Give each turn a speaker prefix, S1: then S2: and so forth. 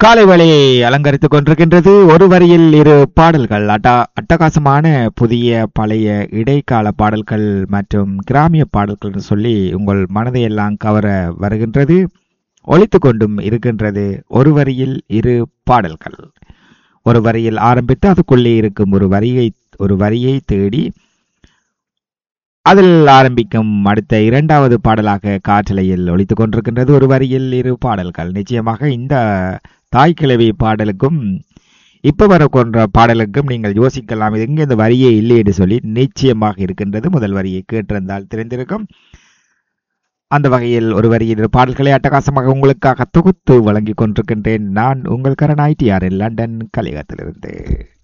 S1: காலை வேளையை அலங்கரித்துக் கொண்டிருக்கின்றது ஒரு வரியில் இரு பாடல்கள் அட்டா அட்டகாசமான புதிய பழைய இடைக்கால பாடல்கள் மற்றும் கிராமிய பாடல்கள் என்று சொல்லி உங்கள் மனதை எல்லாம் கவர வருகின்றது ஒலித்துக் கொண்டும் இருக்கின்றது ஒரு வரியில் இரு பாடல்கள் ஒரு வரியில் ஆரம்பித்து அதுக்குள்ளே இருக்கும் ஒரு வரியை ஒரு வரியை தேடி அதில் ஆரம்பிக்கும் அடுத்த இரண்டாவது பாடலாக காற்றலையில் ஒலித்துக் கொண்டிருக்கின்றது ஒரு வரியில் இரு பாடல்கள் நிச்சயமாக இந்த தாய் கிழவி பாடலுக்கும் இப்ப வர கொன்ற பாடலுக்கும் நீங்கள் யோசிக்கலாம் இது எங்க இந்த வரியே இல்லை என்று சொல்லி நிச்சயமாக இருக்கின்றது முதல் வரியை கேட்டிருந்தால் தெரிந்திருக்கும் அந்த வகையில் ஒரு வரியில் இரு பாடல்களை அட்டகாசமாக உங்களுக்காக தொகுத்து வழங்கிக் கொண்டிருக்கின்றேன் நான் உங்கள் கரண் ஐடிஆர் லண்டன் கலையகத்திலிருந்து